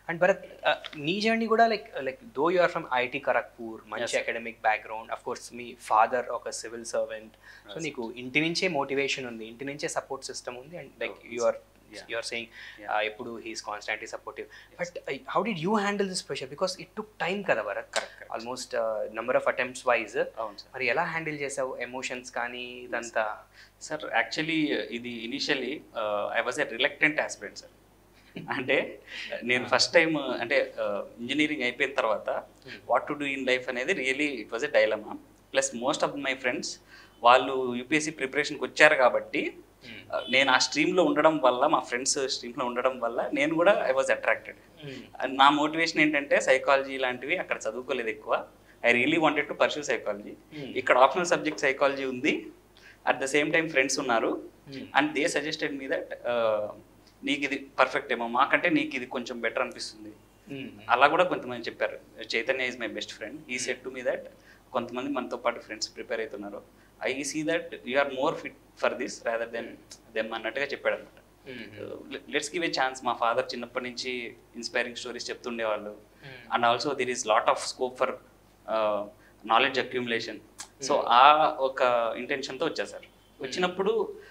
And Bharat uh, నీ journey కూడా like like though you are from IIT Kharagpur మంచి Yes, sir. Academic background of course మీ father ఒక civil servant so Yes. నీకు ఇంటి నుంచే మోటివేషన్ ఉంది ఇంటి నుంచే సపోర్ట్ సిస్టమ్ ఉంది and like Oh, you are yeah. You are saying Yeah. ఎప్పుడు he's constantly supportive but how did you handle this pressure because it took time కదా Bharat Correct, correct. Almost number of attempts wise అవును sir మరి ఎలా handle చేసావు emotions కానీ ఇదంతా sir actually ఇది initially I was a reluctant aspirant sir అంటే నేను ఫస్ట్ టైం అంటే ఇంజనీరింగ్ అయిపోయిన తర్వాత what to do in life అనేది really it was a dilemma plus most of my friends వాళ్ళు యూపీఎస్సీ ప్రిపరేషన్కి వచ్చారు కాబట్టి uh, నేను ఆ స్ట్రీమ్లో ఉండడం వల్ల మా ఫ్రెండ్స్ స్ట్రీమ్లో ఉండడం వల్ల నేను కూడా ఐ వాజ్ అట్రాక్టెడ్ నా మోటివేషన్ ఏంటంటే సైకాలజీ లాంటివి అక్కడ చదువుకోలేదు ఎక్కువ I really wanted to pursue psychology Hmm. ఇక్కడ ఆప్షనల్ సబ్జెక్ట్ సైకాలజీ ఉంది at the same time friends ఉన్నారు Hmm. And they suggested me that నీకు ఇది పర్ఫెక్ట్ ఏమో మాకంటే నీకు ఇది కొంచెం బెటర్ అనిపిస్తుంది అలా కూడా కొంతమంది చెప్పారు Chaitanya is my best friend he said to me that కొంతమంది మనతో పాటు ఫ్రెండ్స్ ప్రిపేర్ అవుతున్నారు I see that you are more fit for this rather than them అన్నట్టుగా చెప్పాడు అనమాట లెట్స్ గివ్ ఏ ఛాన్స్ మా ఫాదర్ చిన్నప్పటి నుంచి ఇన్స్పైరింగ్ స్టోరీస్ చెప్తుండేవాళ్ళు and also there is lot of scope for knowledge accumulation so ఆ ఒక ఇంటెన్షన్తో వచ్చా సార్ వచ్చినప్పుడు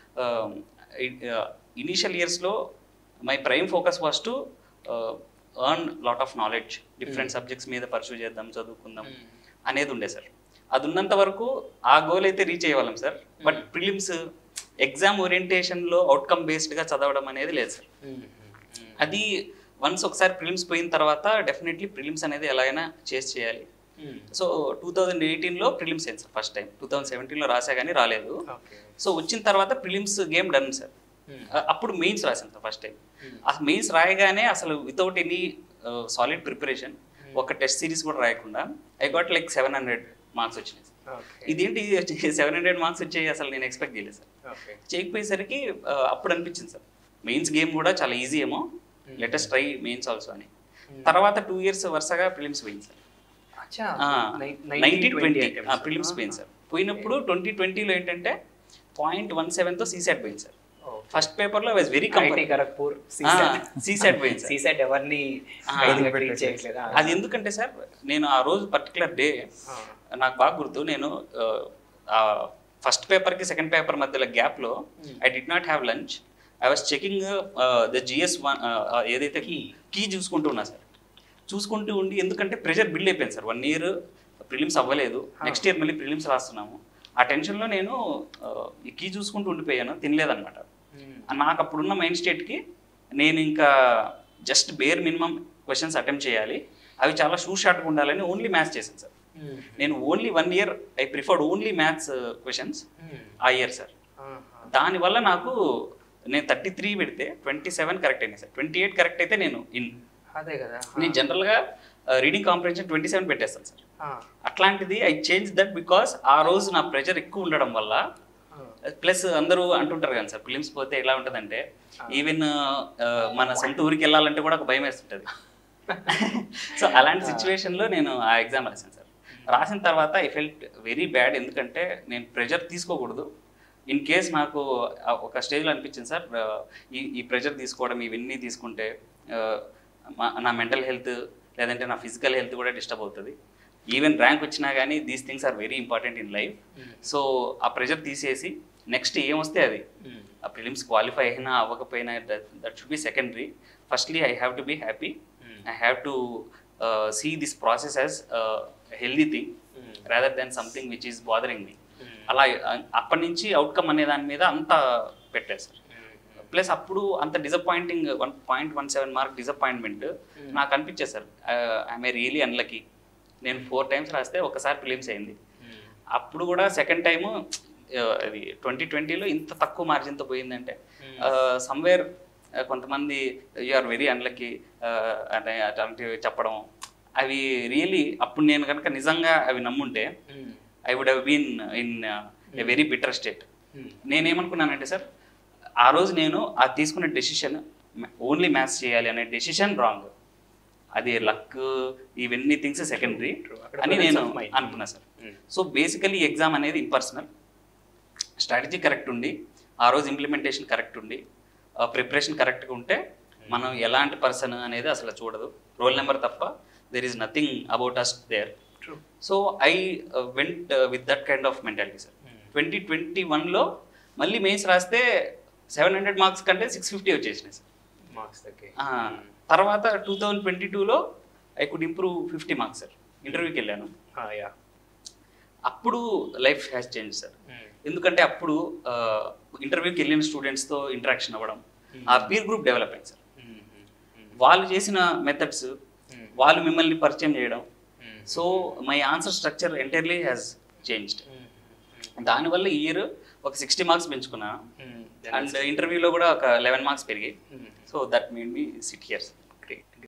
ఇనీషియల్ ఇయర్స్లో my prime focus was to earn lot of knowledge different subjects మీద పర్సూ చేద్దాం చదువుకుందాం అనేది ఉండే సార్ అది ఉన్నంత వరకు ఆ గోల్ అయితే రీచ్ అయ్యేవాళ్ళం సార్ బట్ ప్రిలిమ్స్ ఎగ్జామ్ ఓరియంటేషన్లో అవుట్కమ్ బేస్డ్గా చదవడం అనేది లేదు సార్ అది వన్స్ ఒకసారి ప్రిలిమ్స్ పోయిన తర్వాత డెఫినెట్లీ ప్రిలిమ్స్ అనేది ఎలాగైనా చేసి చేయాలి సో టూ థౌజండ్ ఎయిటీన్లో ప్రిలిమ్స్ అయింది sir first time two thousand సెవెంటీన్లో రాసా కానీ రాలేదు ఓకే సో వచ్చిన తర్వాత ప్రిలిమ్స్ గేమ్ డన్ సార్ అప్పుడు మెయిన్స్ రాశాను సార్ ఫస్ట్ టైం ఆ మెయిన్స్ రాయగానే అసలు వితౌట్ ఎనీ సాలిడ్ ప్రిపరేషన్ ఒక టెస్ట్ సిరీస్ కూడా రాయకుండా I got like seven hundred marks వచ్చినాయి సార్ ఓకే ఇదేంటి సెవెన్ హండ్రెడ్ మార్క్స్ వచ్చాయి అసలు నేను ఎక్స్పెక్ట్ చేయలేదు సార్ ఓకే చేయకపోయేసరికి ఆ, అప్పుడు అనిపించింది సార్ మెయిన్స్ గేమ్ కూడా చాలా ఈజీ ఏమో లెటెస్ట్ ట్రై మెయిన్స్ ఆల్సో అని తర్వాత టూ ఇయర్స్ వరుసగా ప్రిలిమ్స్ పోయింది సార్ అచ్చా నైన్టీ ట్వంటీ ప్రిలిమ్స్ పోయింది సార్ పోయినప్పుడు ట్వంటీ ట్వంటీలో ఏంటంటే పాయింట్ వన్ సెవెన్తో సీసెట్ పోయింది సార్ ఫస్ట్ పేపర్లో was very IIT comfort Kharagpur CSAT పోయింది సార్ సీసెట్ ఎవరిని ఆ, ఐదుగా treat చేయట్లేదా అది ఎందుకంటే సార్ నేను ఆ రోజు పర్టికులర్ డే ఆ. నాకు బాగా గుర్తు నేను ఆ ఫస్ట్ పేపర్కి సెకండ్ పేపర్ మధ్యలో గ్యాప్లో I did not have lunch I was checking the GS one ఏదైతే కీ కీ చూసుకుంటూ ఉన్నా సార్ చూసుకుంటూ ఉండి ఎందుకంటే ప్రెషర్ బిల్డ్ అయిపోయింది సార్ వన్ ఇయర్ ప్రిలిమ్స్ అవ్వలేదు నెక్స్ట్ ఇయర్ మళ్ళీ ప్రిలిమ్స్ రాస్తున్నాము ఆ టెన్షన్లో నేను ఆ, ఈ కీ చూసుకుంటూ ఉండిపోయాను తినలేదన్నమాట నాకు అప్పుడున్న మైండ్ స్టేట్కి నేను ఇంకా just bare minimum questions attempt చేయాలి అవి చాలా షూ షార్ట్గా ఉండాలని ఓన్లీ మ్యాథ్స్ చేశాను సార్ నేను only one year I preferred only maths questions ఆ ఇయర్ సార్ దానివల్ల నాకు నేను థర్టీ త్రీ పెడితే ట్వంటీ సెవెన్ కరెక్ట్ అయినాయి సార్ ట్వంటీ ఎయిట్ కరెక్ట్ అయితే నేను ఇన్ అదే కదా నేను జనరల్గా రీడింగ్ కాంప్రిహెన్షన్ ట్వంటీ సెవెన్ పెట్టేస్తాను సార్ ఆ, అట్లాంటిది ఐ చేంజ్ దట్ బికాస్ ఆ రోజు నా ప్రెషర్ ఎక్కువ ఉండడం వల్ల ఆ, ప్లస్ అందరూ అంటుంటారు కదా సార్ ఫిలిమ్స్ పోతే ఎలా ఉంటుందంటే ఈవెన్ మన సొంత ఊరికి వెళ్ళాలంటే కూడా ఒక భయం వేస్తుంటుంది సో అలాంటి సిచ్యువేషన్లో నేను ఆ ఎగ్జామ్ రాశాను సార్ రాసిన తర్వాత ఐ ఫెల్ట్ వెరీ బ్యాడ్ ఎందుకంటే నేను ప్రెషర్ తీసుకోకూడదు ఇన్ కేస్ నాకు ఆ ఒక స్టేజ్లో అనిపించింది సార్ ఈ ఈ ప్రెషర్ తీసుకోవడం ఇవన్నీ తీసుకుంటే ఆ, మా- నా మెంటల్ హెల్త్ లేదంటే నా ఫిజికల్ హెల్త్ కూడా డిస్టర్బ్ అవుతుంది ఈవెన్ ర్యాంక్ వచ్చినా కానీ these things are very important in life so ఆ ప్రెషర్ తీసేసి నెక్స్ట్ ఏమొస్తే అది ఉమ్, ఆ ప్రిలిమ్స్ క్వాలిఫై అయినా అవ్వకపోయినా that should be secondary firstly I have to be happy I have to see this process as healthy thing um, rather than something which is bothering me um, అలా uh, అప్పటి నుంచి outcome అనే దాని మీద అంత పెట్టారు సార్ ఉమ్, plus అప్పుడు అంత disappointing one point one seven mark disappointment నాకు అనిపించేది sir I'm a really unlucky నేను ఫోర్ టైమ్స్ రాస్తే ఒకసారి ఫిలిమ్స్ అయింది ఉమ్, అప్పుడు కూడా సెకండ్ టైము అది ట్వంటీ ట్వంటీలో ఇంత తక్కువ మార్జిన్తో పోయిందంటే సమ్వేర్ కొంతమంది యు ఆర్ వెరీ అన్లక్కీ అంటే అట్లాంటివి చెప్పడం అవి రియలీ అప్పుడు నేను కనుక నిజంగా అవి నమ్ముంటే um, I would have been in a very bitter state um, నేనేమనుకున్నానంటే సార్ ఆ రోజు నేను ఆ తీసుకున్న డెసిషన్ ఓన్లీ మ్యాథ్స్ చేయాలి అనే డెసిషన్ రాంగ్ అది లక్ ఇవన్నీ థింగ్స్ సెకండరీ True. అక్కడ అని presence నేను of mind. అనుకున్నా sir um, so basically exam అనేది ఇంపర్సనల్ స్ట్రాటజీ కరెక్ట్ ఉండి ఆ రోజు ఇంప్లిమెంటేషన్ కరెక్ట్ ఉండి ప్రిపరేషన్ కరెక్ట్గా ఉంటే మనం ఎలాంటి పర్సన్ అనేది అసలు చూడదు రోల్ నెంబర్ తప్ప there is nothing about us there true so I went with that kind of mentality sir twenty twenty వన్లో మళ్ళీ మెయిన్స్ రాస్తే సెవెన్ హండ్రెడ్ మార్క్స్ కంటే సిక్స్ ఫిఫ్టీ వచ్చేసినాయి సార్ మార్క్స్ తగ్గాయి ఆ, తర్వాత టూ థౌజండ్ ట్వంటీ టూలో I could improve fifty marks sir ఇంటర్వ్యూకి వెళ్ళాను యా అప్పుడు లైఫ్ హ్యాస్ చేంజ్ సార్ ఎందుకంటే అప్పుడు ఇంటర్వ్యూకి వెళ్ళిన స్టూడెంట్స్తో ఇంటరాక్షన్ అవ్వడం ఆ పీర్ గ్రూప్ డెవలప్ అయింది సార్ వాళ్ళు చేసిన మెథడ్స్ వాళ్ళు మిమ్మల్ని పరిచయం చేయడం so my answer structure entirely has changed దానివల్ల ఈ ఇయర్ ఒక సిక్స్టీ మార్క్స్ పెంచుకున్నాను అండ్ ఇంటర్వ్యూలో కూడా ఒక లెవెన్ మార్క్స్ పెరిగాయి so that made me sit here